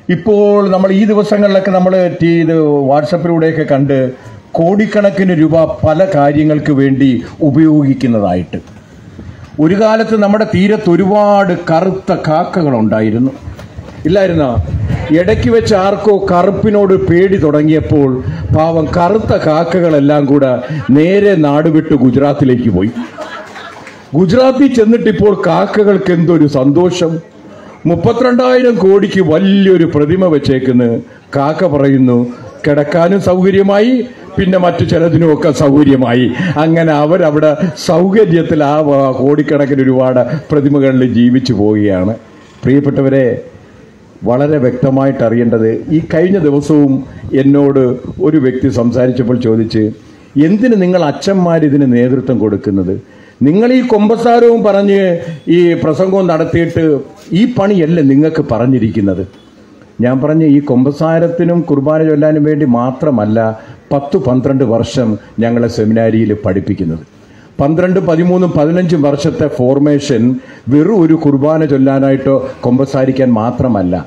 ഇപ്പോൾ നമ്മൾ ഈ ദിവസങ്ങളിലൊക്കെ നമ്മൾ ഇത് വാട്സപ്പിലൂടെയൊക്കെ കണ്ട് കോടിക്കണക്കിന് രൂപ പല കാര്യങ്ങൾക്ക് വേണ്ടി ഉപയോഗിക്കുന്നതായിട്ട് ഒരു കാലത്ത് നമ്മുടെ തീരത്ത് ഒരുപാട് കറുത്ത കാക്കകളുണ്ടായിരുന്നു ഇല്ലായിരുന്നോ ഇടയ്ക്ക് വെച്ച് ആർക്കോ കറുപ്പിനോട് പേടി തുടങ്ങിയപ്പോൾ പാവം കറുത്ത കാക്കകളെല്ലാം കൂടെ നേരെ നാടുവിട്ട് ഗുജറാത്തിലേക്ക് പോയി ഗുജറാത്തിൽ ചെന്നിട്ടിപ്പോൾ കാക്കകൾക്ക് എന്തൊരു സന്തോഷം മുപ്പത്തിരണ്ടായിരം കോടിക്ക് വലിയൊരു പ്രതിമ വെച്ചേക്കുന്നു കാക്ക പറയുന്നു കിടക്കാനും സൗകര്യമായി പിന്നെ മറ്റു ചിലതിനുമൊക്കെ സൗകര്യമായി അങ്ങനെ അവരവിടെ സൗകര്യത്തിൽ ആ വ- കോടിക്കണക്കിന് ഒരുപാട് പ്രതിമകളിൽ ജീവിച്ചു പോവുകയാണ് പ്രിയപ്പെട്ടവരെ വളരെ വ്യക്തമായിട്ട് അറിയേണ്ടത് ഈ കഴിഞ്ഞ ദിവസവും എന്നോട് ഒരു വ്യക്തി സംസാരിച്ചപ്പോൾ ചോദിച്ച് എന്തിന് നിങ്ങൾ അച്ഛന്മാർ ഇതിന് നേതൃത്വം കൊടുക്കുന്നത് നിങ്ങൾ ഈ കൊമ്പസാരവും പറഞ്ഞ് ഈ പ്രസംഗവും നടത്തിയിട്ട് ഈ പണിയല്ലേ നിങ്ങൾക്ക് പറഞ്ഞിരിക്കുന്നത് ഞാൻ പറഞ്ഞ ഈ കൊമ്പസാരത്തിനും കുർബാന ചൊല്ലാനും വേണ്ടി മാത്രമല്ല പത്ത് പന്ത്രണ്ട് വർഷം ഞങ്ങളെ സെമിനാരിയിൽ പഠിപ്പിക്കുന്നത് പന്ത്രണ്ട് പതിമൂന്നും പതിനഞ്ചും വർഷത്തെ ഫോർമേഷൻ വെറും ഒരു കുർബാന ചൊല്ലാനായിട്ടോ കൊമ്പസാരിക്കാൻ മാത്രമല്ല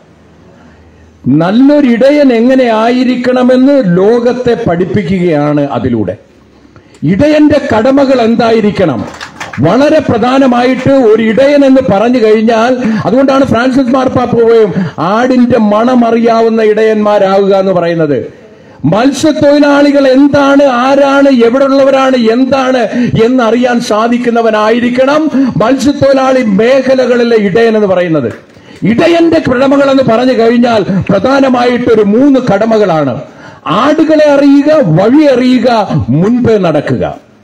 നല്ലൊരു ഇടയൻ എങ്ങനെ ആയിരിക്കണമെന്ന് ലോകത്തെ പഠിപ്പിക്കുകയാണ് അതിലൂടെ ഇടയന്റെ കടമകൾ എന്തായിരിക്കണം വളരെ പ്രധാനമായിട്ട് ഒരു ഇടയൻ എന്ന് പറഞ്ഞു കഴിഞ്ഞാൽ അതുകൊണ്ടാണ് ഫ്രാൻസിസ് മാർപ്പാപ്പയും ആടിന്റെ മണം അറിയാവുന്ന ഇടയന്മാരാവുക എന്ന് പറയുന്നത് മത്സ്യത്തൊഴിലാളികൾ എന്താണ് ആരാണ് എവിടെയുള്ളവരാണ് എന്താണ് എന്നറിയാൻ സാധിക്കുന്നവനായിരിക്കണം മത്സ്യത്തൊഴിലാളി മേഖലകളിലെ ഇടയൻ എന്ന് പറയുന്നത് ഇടയന്റെ കടമകൾ എന്ന് പറഞ്ഞു കഴിഞ്ഞാൽ പ്രധാനമായിട്ട് ഒരു മൂന്ന് കടമകളാണ് ആടുകളെ അറിയുക വഴി അറിയുക മുൻപേ നടക്കുക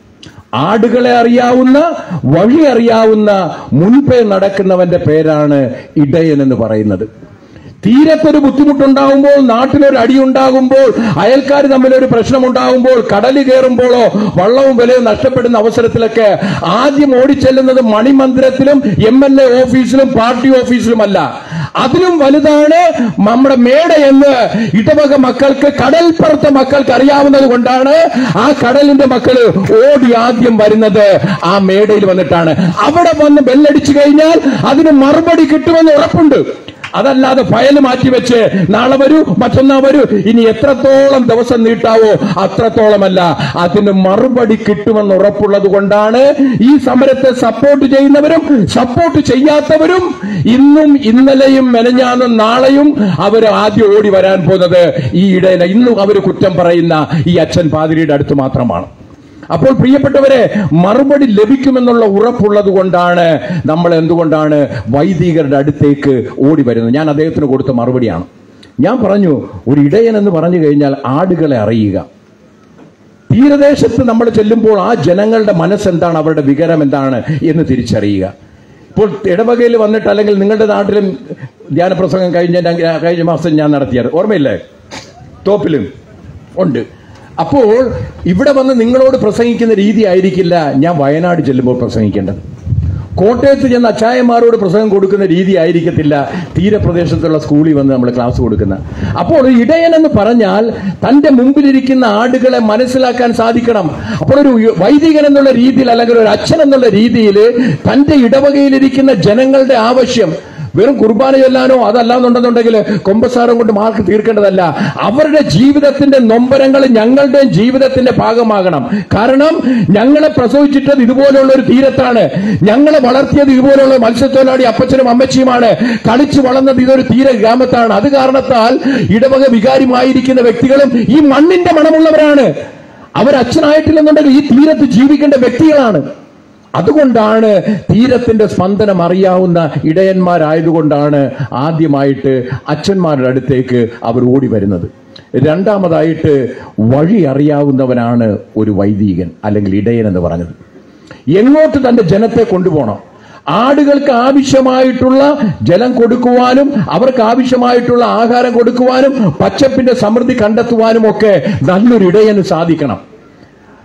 ആടുകളെ അറിയാവുന്ന വഴി അറിയാവുന്ന മുൻപേ നടക്കുന്നവന്റെ പേരാണ് ഇടയൻ എന്ന് പറയുന്നത് തീരത്തൊരു ബുദ്ധിമുട്ടുണ്ടാകുമ്പോൾ നാട്ടിലൊരു അടിയുണ്ടാകുമ്പോൾ അയൽക്കാർ തമ്മിലൊരു പ്രശ്നമുണ്ടാകുമ്പോൾ കടല് കയറുമ്പോഴോ വള്ളവും വിലയും നഷ്ടപ്പെടുന്ന അവസരത്തിലൊക്കെ ആദ്യം ഓടിച്ചെല്ലുന്നത് മണിമന്ദിരത്തിലും എം എൽ എ ഓഫീസിലും പാർട്ടി ഓഫീസിലുമല്ല അതിലും വലുതാണ് നമ്മുടെ മേട എന്ന് ഇടവക മക്കൾക്ക് കടൽപ്പുറത്തെ മക്കൾക്ക് അറിയാവുന്നത് കൊണ്ടാണ് ആ കടലിന്റെ മക്കള് ഓടി ആദ്യം വരുന്നത് ആ മേടയിൽ വന്നിട്ടാണ് അവിടെ വന്ന് ബെല്ലടിച്ചു കഴിഞ്ഞാൽ അതിന് മറുപടി കിട്ടുമെന്ന് ഉറപ്പുണ്ട് അതല്ലാതെ ഫയൽ മാറ്റി വെച്ച് നാളെ വരൂ മറ്റന്നാ വരൂ ഇനി എത്രത്തോളം ദിവസം നീട്ടാവോ അത്രത്തോളമല്ല അതിന് മറുപടി കിട്ടുമെന്ന് ഉറപ്പുള്ളത് കൊണ്ടാണ് ഈ സമരത്തെ സപ്പോർട്ട് ചെയ്യുന്നവരും സപ്പോർട്ട് ചെയ്യാത്തവരും ഇന്നും ഇന്നലെയും മെനഞ്ഞാന്നും നാളെയും അവർ ആദ്യം ഓടി വരാൻ പോകുന്നത് ഈ ഇടയില ഇന്നും അവർ കുറ്റം പറയുന്ന ഈ അച്ഛൻ പാതിരിയുടെ അടുത്ത് മാത്രമാണ് അപ്പോൾ പ്രിയപ്പെട്ടവരെ മറുപടി ലഭിക്കുമെന്നുള്ള ഉറപ്പുള്ളത് കൊണ്ടാണ് നമ്മൾ എന്തുകൊണ്ടാണ് വൈദികരുടെ അടുത്തേക്ക് ഓടി വരുന്നത് ഞാൻ അദ്ദേഹത്തിന് കൊടുത്ത മറുപടിയാണ് ഞാൻ പറഞ്ഞു ഒരു ഇടയൻ എന്ന് പറഞ്ഞു കഴിഞ്ഞാൽ ആടുകളെ അറിയുക തീരദേശത്ത് നമ്മൾ ചെല്ലുമ്പോൾ ആ ജനങ്ങളുടെ മനസ്സെന്താണ് അവരുടെ വികരം എന്താണ് എന്ന് തിരിച്ചറിയുക ഇപ്പോൾ ഇടവകയിൽ വന്നിട്ട് അല്ലെങ്കിൽ നിങ്ങളുടെ നാട്ടിലും ധ്യാനപ്രസംഗം കഴിഞ്ഞ കഴിഞ്ഞ മാസം ഞാൻ നടത്തിയത് ഓർമ്മയില്ലേ തോപ്പിലും ഉണ്ട് അപ്പോൾ ഇവിടെ വന്ന് നിങ്ങളോട് പ്രസംഗിക്കുന്ന രീതി ആയിരിക്കില്ല ഞാൻ വയനാട് ചെല്ലുമ്പോൾ പ്രസംഗിക്കേണ്ടത് കോട്ടയത്ത് ചെന്ന് അച്ചായന്മാരോട് പ്രസംഗം കൊടുക്കുന്ന രീതി ആയിരിക്കത്തില്ല തീരപ്രദേശത്തുള്ള സ്കൂളിൽ വന്ന് നമ്മൾ ക്ലാസ് കൊടുക്കുന്ന അപ്പോൾ ഒരു ഇടയൻ എന്ന് പറഞ്ഞാൽ തന്റെ മുമ്പിലിരിക്കുന്ന ആടുകളെ മനസ്സിലാക്കാൻ സാധിക്കണം അപ്പോൾ ഒരു വൈദികൻ എന്നുള്ള രീതിയിൽ അല്ലെങ്കിൽ ഒരു അച്ഛൻ എന്നുള്ള രീതിയിൽ തന്റെ ഇടവകയിലിരിക്കുന്ന ജനങ്ങളുടെ ആവശ്യം വെറും കുർബാന ചൊല്ലാനോ അതല്ലാന്നുണ്ടെന്നുണ്ടെങ്കിൽ കൊമ്പസാരം കൊണ്ട് മാർക്ക് തീർക്കേണ്ടതല്ല അവരുടെ ജീവിതത്തിന്റെ നൊമ്പരങ്ങൾ ഞങ്ങളുടെയും ജീവിതത്തിന്റെ ഭാഗമാകണം കാരണം ഞങ്ങളെ പ്രസവിച്ചിട്ടത് ഇതുപോലെയുള്ള ഒരു തീരത്താണ് ഞങ്ങളെ വളർത്തിയത് ഇതുപോലെയുള്ള മത്സ്യത്തൊഴിലാളി അപ്പച്ചനും അമ്മച്ചിയുമാണ് കളിച്ചു വളർന്നത് ഇതൊരു തീര ഗ്രാമത്താണ് അത് കാരണത്താൽ ഇടവക വികാരിമായിരിക്കുന്ന വ്യക്തികളും ഈ മണ്ണിന്റെ മണമുള്ളവരാണ് അവർ അച്ഛനായിട്ടില്ലെന്നുണ്ടെങ്കിൽ ഈ തീരത്ത് ജീവിക്കേണ്ട വ്യക്തികളാണ് അതുകൊണ്ടാണ് തീരത്തിന്റെ സ്പന്ദനം അറിയാവുന്ന ഇടയന്മാരായതുകൊണ്ടാണ് ആദ്യമായിട്ട് അച്ഛന്മാരുടെ അടുത്തേക്ക് അവർ ഓടി വരുന്നത് രണ്ടാമതായിട്ട് വഴി അറിയാവുന്നവനാണ് ഒരു വൈദികൻ അല്ലെങ്കിൽ ഇടയൻ എന്ന് പറഞ്ഞത് എങ്ങോട്ട് തന്റെ ജനത്തെ കൊണ്ടുപോകണം ആടുകൾക്ക് ആവശ്യമായിട്ടുള്ള ജലം കൊടുക്കുവാനും അവർക്ക് ആവശ്യമായിട്ടുള്ള ആഹാരം കൊടുക്കുവാനും പച്ചപ്പിന്റെ സമൃദ്ധി കണ്ടെത്തുവാനും ഒക്കെ നല്ലൊരു ഇടയന് സാധിക്കണം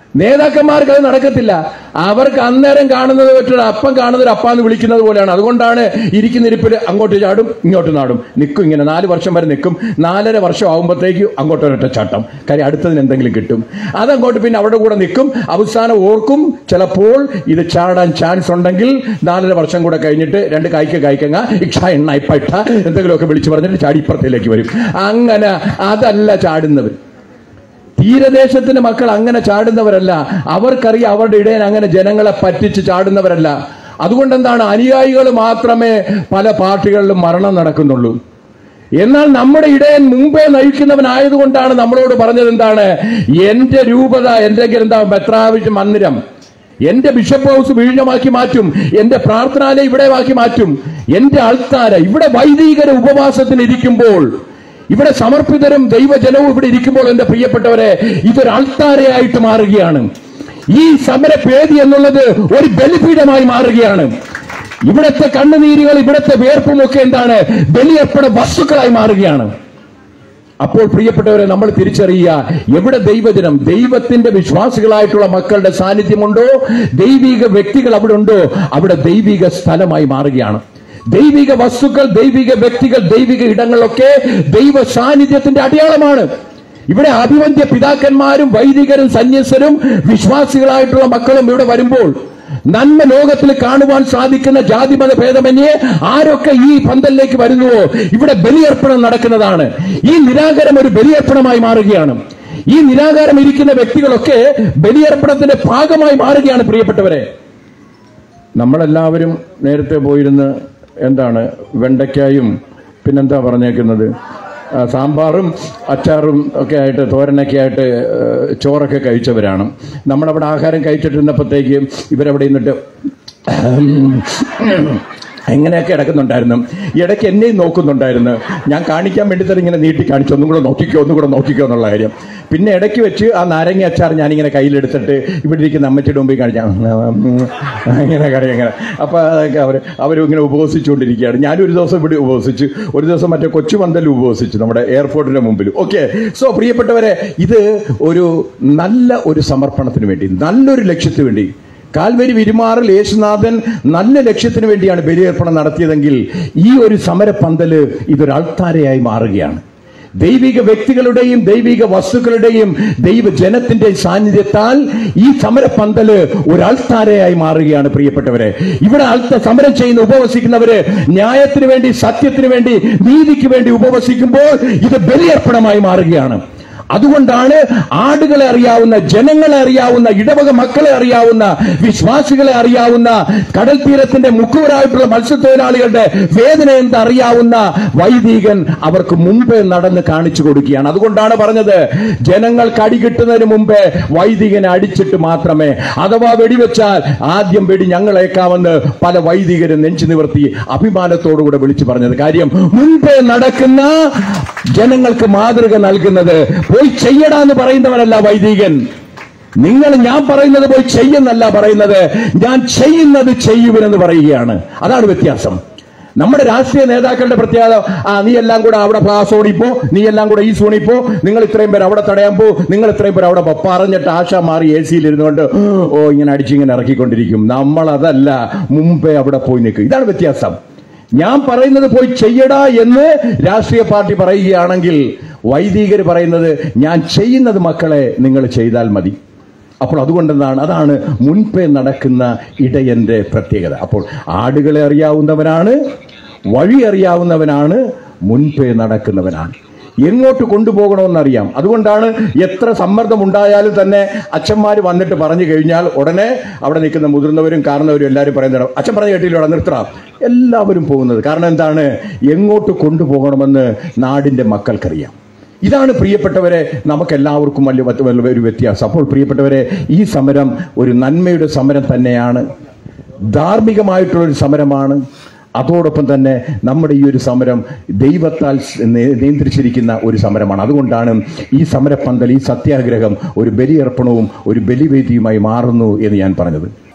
നേതാക്കന്മാർക്ക് അത് നടക്കത്തില്ല അവർക്ക് അന്നേരം കാണുന്നത് പറ്റുന്ന അപ്പം കാണുന്നത് ഒരു അപ്പാന്ന് വിളിക്കുന്നത് പോലെയാണ് അതുകൊണ്ടാണ് ഇരിക്കുന്ന ഇരിപ്പിൽ അങ്ങോട്ട് ചാടും ഇങ്ങോട്ട് നാടും നിൽക്കും ഇങ്ങനെ നാല് വർഷം വരെ നിൽക്കും നാലര വർഷം ആകുമ്പോഴത്തേക്ക് അങ്ങോട്ട് ഒരൊറ്റ ചാട്ടം കാര്യം അടുത്തതിന് എന്തെങ്കിലും കിട്ടും അതങ്ങോട്ട് പിന്നെ അവരുടെ കൂടെ നിൽക്കും അവസാനം ഓർക്കും ചിലപ്പോൾ ഇത് ചാടാൻ ചാൻസ് ഉണ്ടെങ്കിൽ നാലര വർഷം കൂടെ കഴിഞ്ഞിട്ട് രണ്ട് കായ്ക്ക കായ്ക്കങ്ങ ഇക്ഷ എണ്ണ ഇപ്പ ഇട്ട എന്തെങ്കിലുമൊക്കെ വിളിച്ചു പറഞ്ഞിട്ട് ചാടി ഇപ്പുറത്തേക്ക് വരും അങ്ങനെ അതല്ല ചാടുന്നവർ തീരദേശത്തിന്റെ മക്കൾ അങ്ങനെ ചാടുന്നവരല്ല അവർക്കറിയാം അവരുടെ ഇടയിൽ അങ്ങനെ ജനങ്ങളെ പറ്റിച്ച് ചാടുന്നവരല്ല അതുകൊണ്ട് എന്താണ് അനുയായികൾ മാത്രമേ പല പാർട്ടികളിലും മരണം നടക്കുന്നുള്ളൂ എന്നാൽ നമ്മുടെ ഇടയൻ മുമ്പേ നയിക്കുന്നവനായതുകൊണ്ടാണ് നമ്മളോട് പറഞ്ഞത് എന്താണ് എന്റെ രൂപത എന്റെ എന്താ മെത്രാവിച്ച് മന്ദിരം എന്റെ ബിഷപ്പ് ഹൗസ് വീഴ്ചമാക്കി മാറ്റും എന്റെ പ്രാർത്ഥനാലയം ഇവിടെ ആക്കി മാറ്റും എന്റെ ആൾക്കാര ഇവിടെ വൈദികര ഉപവാസത്തിന് ഇരിക്കുമ്പോൾ ഇവിടെ സമർപ്പിതരും ദൈവജനവും ഇവിടെ ഇരിക്കുമ്പോൾ എന്റെ പ്രിയപ്പെട്ടവരെ ഇതൊരു ആൾത്താരയായിട്ട് മാറുകയാണ് ഈ സമരവേദി എന്നുള്ളത് ഒരു ബലിപീഠമായി മാറുകയാണ് ഇവിടത്തെ കണ്ണുനീരുകൾ ഇവിടത്തെ വേർപ്പുമൊക്കെ എന്താണ് ബലിയർപ്പണ വസ്തുക്കളായി മാറുകയാണ് അപ്പോൾ പ്രിയപ്പെട്ടവരെ നമ്മൾ തിരിച്ചറിയുക എവിടെ ദൈവജനം ദൈവത്തിന്റെ വിശ്വാസികളായിട്ടുള്ള മക്കളുടെ സാന്നിധ്യമുണ്ടോ ദൈവിക വ്യക്തികൾ അവിടെ ഉണ്ടോ അവിടെ ദൈവിക സ്ഥലമായി മാറുകയാണ് ദൈവിക വസ്തുക്കൾ ദൈവിക വ്യക്തികൾ ദൈവിക ഇടങ്ങളൊക്കെ ദൈവ സാന്നിധ്യത്തിന്റെ അടയാളമാണ് ഇവിടെ അഭിവന്ധ്യ പിതാക്കന്മാരും വൈദികരും സന്യസ്തരും വിശ്വാസികളായിട്ടുള്ള മക്കളും ഇവിടെ വരുമ്പോൾ നന്മ ലോകത്തിൽ കാണുവാൻ സാധിക്കുന്ന ജാതിമത ഭേദമന്യേ ആരൊക്കെ ഈ പന്തലിലേക്ക് വരുന്നുവോ ഇവിടെ ബലിയർപ്പണം നടക്കുന്നതാണ് ഈ നിരാകരം ഒരു ബലിയർപ്പണമായി മാറുകയാണ് ഈ നിരാകാരം ഇരിക്കുന്ന വ്യക്തികളൊക്കെ ബലിയർപ്പണത്തിന്റെ ഭാഗമായി മാറുകയാണ് പ്രിയപ്പെട്ടവരെ നമ്മളെല്ലാവരും നേരത്തെ പോയിരുന്ന് എന്താണ് വെണ്ടയ്ക്കായും പിന്നെന്താ പറഞ്ഞേക്കുന്നത് ആ, സാമ്പാറും അച്ചാറും ഒക്കെ ആയിട്ട് തോരനൊക്കെ ആയിട്ട് ഏ, ചോറൊക്കെ കഴിച്ചവരാണ് നമ്മളവിടെ ആഹാരം കഴിച്ചിട്ടിരുന്നപ്പോഴത്തേക്ക് ഇവരവിടെ നിന്നിട്ട് എങ്ങനെയൊക്കെ കിടക്കുന്നുണ്ടായിരുന്നു ഇടയ്ക്ക് എന്നെയും നോക്കുന്നുണ്ടായിരുന്നു ഞാൻ കാണിക്കാൻ വേണ്ടി തന്നെ ഇങ്ങനെ നീട്ടി കാണിച്ചു ഒന്നും കൂടെ നോക്കിക്കോ ഒന്നും കൂടെ നോക്കിക്കോ എന്നുള്ള കാര്യം പിന്നെ ഇടയ്ക്ക് വെച്ച് ആ നാരങ്ങ അച്ചാർ ഞാനിങ്ങനെ കയ്യിലെടുത്തിട്ട് ഇവിടെ ഇരിക്കുന്ന അമ്മച്ചിയുടെ മുമ്പിൽ കാണിച്ചാൽ ഇങ്ങനെ കറി ഇങ്ങനെ അപ്പോൾ അതൊക്കെ അവർ അവരും ഇങ്ങനെ ഉപവസിച്ചുകൊണ്ടിരിക്കുകയാണ് ഞാനും ഒരു ദിവസം ഇവിടെ ഉപവസിച്ചു ഒരു ദിവസം മറ്റേ കൊച്ചുപന്തൽ ഉപവസിച്ചു നമ്മുടെ എയർപോർട്ടിന്റെ മുമ്പിൽ ഓക്കെ സോ പ്രിയപ്പെട്ടവരെ ഇത് ഒരു നല്ല ഒരു സമർപ്പണത്തിന് വേണ്ടി നല്ലൊരു ലക്ഷ്യത്തിന് വേണ്ടി കാൽവരി വിരുമാറിൽ യേശുനാഥൻ നല്ല ലക്ഷ്യത്തിന് വേണ്ടിയാണ് ബലിയർപ്പണം നടത്തിയതെങ്കിൽ ഈ ഒരു സമരപ്പന്തല് ഇതൊരു അൾത്താരയായി മാറുകയാണ് ദൈവിക വ്യക്തികളുടെയും ദൈവിക വസ്തുക്കളുടെയും ദൈവജനത്തിന്റെ സാന്നിധ്യത്താൽ ഈ സമരപ്പന്തല് ഒരു അൾത്താരയായി മാറുകയാണ് പ്രിയപ്പെട്ടവരെ ഇവിടെ അൾത്ത സമരം ചെയ്യുന്ന ഉപവസിക്കുന്നവര് ന്യായത്തിന് വേണ്ടി സത്യത്തിന് വേണ്ടി നീതിക്ക് വേണ്ടി ഉപവസിക്കുമ്പോൾ ഇത് ബലിയർപ്പണമായി മാറുകയാണ് അതുകൊണ്ടാണ് ആടുകളെ അറിയാവുന്ന ജനങ്ങളെ അറിയാവുന്ന ഇടവക മക്കളെ അറിയാവുന്ന വിശ്വാസികളെ അറിയാവുന്ന കടൽ തീരത്തിന്റെ മുക്കുവരായിട്ടുള്ള മത്സ്യത്തൊഴിലാളികളുടെ വേദന എന്ത് അറിയാവുന്ന വൈദികൻ അവർക്ക് മുമ്പേ നടന്ന് കാണിച്ചു കൊടുക്കുകയാണ് അതുകൊണ്ടാണ് പറഞ്ഞത് ജനങ്ങൾക്ക് അടി കിട്ടുന്നതിന് മുമ്പേ വൈദികനെ അടിച്ചിട്ട് മാത്രമേ അഥവാ വെടിവെച്ചാൽ ആദ്യം വെടി ഞങ്ങളേക്കാമെന്ന് പല വൈദികരും നെഞ്ചു നിവർത്തി അഭിമാനത്തോടുകൂടെ വിളിച്ചു പറഞ്ഞത് കാര്യം മുൻപേ നടക്കുന്ന ജനങ്ങൾക്ക് മാതൃക നൽകുന്നത് പോയി ചെയ്യടാ എന്ന് പറയുന്നവനല്ല വൈദികൻ നിങ്ങൾ ഞാൻ പറയുന്നത് പോയി ചെയ്യുന്നല്ല പറയുന്നത് ഞാൻ ചെയ്യുന്നത് ചെയ്യുവനെന്ന് പറയുകയാണ് അതാണ് വ്യത്യാസം നമ്മുടെ രാഷ്ട്രീയ നേതാക്കളുടെ പ്രത്യേകത ആ നീ എല്ലാം കൂടെ അവിടെ ആ സോണിൽ പോ നീ എല്ലാം കൂടെ ഈ സോണിൽ പോ നിങ്ങൾ ഇത്രയും പേര് അവിടെ തടയാൻ പോ നിങ്ങൾ ഇത്രയും പേര് അവിടെ പോ പറഞ്ഞിട്ട് ആശ മാറി എ സിയിൽ ഇരുന്നുകൊണ്ട് ഓ ഇങ്ങനെ അടിച്ചിങ്ങനെ ഇറക്കിക്കൊണ്ടിരിക്കും നമ്മൾ അതല്ല മുമ്പേ അവിടെ പോയി നിൽക്കും ഇതാണ് വ്യത്യാസം ഞാൻ പറയുന്നത് പോയി ചെയ്യടാ എന്ന് രാഷ്ട്രീയ പാർട്ടി പറയുകയാണെങ്കിൽ വൈദികർ പറയുന്നത് ഞാൻ ചെയ്യുന്നത് മക്കളെ നിങ്ങൾ ചെയ്താൽ മതി അപ്പോൾ അതുകൊണ്ടെന്താണ് അതാണ് മുൻപേ നടക്കുന്ന ഇടയന്റെ പ്രത്യേകത അപ്പോൾ ആടുകളെ അറിയാവുന്നവനാണ് വഴി അറിയാവുന്നവനാണ് മുൻപേ നടക്കുന്നവനാണ് എങ്ങോട്ട് കൊണ്ടുപോകണമെന്നറിയാം അതുകൊണ്ടാണ് എത്ര സമ്മർദ്ദം ഉണ്ടായാലും തന്നെ അച്ഛന്മാർ വന്നിട്ട് പറഞ്ഞു കഴിഞ്ഞാൽ ഉടനെ അവിടെ നിൽക്കുന്ന മുതിർന്നവരും കാരണവരും എല്ലാവരും പറയുന്നത് അച്ഛൻ പറഞ്ഞു കേട്ടില്ലോ നിർത്തണം എല്ലാവരും പോകുന്നത് കാരണം എന്താണ് എങ്ങോട്ട് കൊണ്ടുപോകണമെന്ന് നാടിന്റെ മക്കൾക്കറിയാം ഇതാണ് പ്രിയപ്പെട്ടവരെ നമുക്ക് എല്ലാവർക്കും വലിയ വ- വലിയ ഒരു വ്യത്യാസം അപ്പോൾ പ്രിയപ്പെട്ടവരെ ഈ സമരം ഒരു നന്മയുടെ സമരം തന്നെയാണ് ധാർമ്മികമായിട്ടുള്ള ഒരു സമരമാണ് അതോടൊപ്പം തന്നെ നമ്മുടെ ഈ ഒരു സമരം ദൈവത്താൽ സ് നേ- നിയന്ത്രിച്ചിരിക്കുന്ന ഒരു സമരമാണ് അതുകൊണ്ടാണ് ഈ സമരപ്പന്തൽ ഈ സത്യാഗ്രഹം ഒരു ബലിയർപ്പണവും ഒരു ബലിവേദിയുമായി മാറുന്നു എന്ന് ഞാൻ പറഞ്ഞത്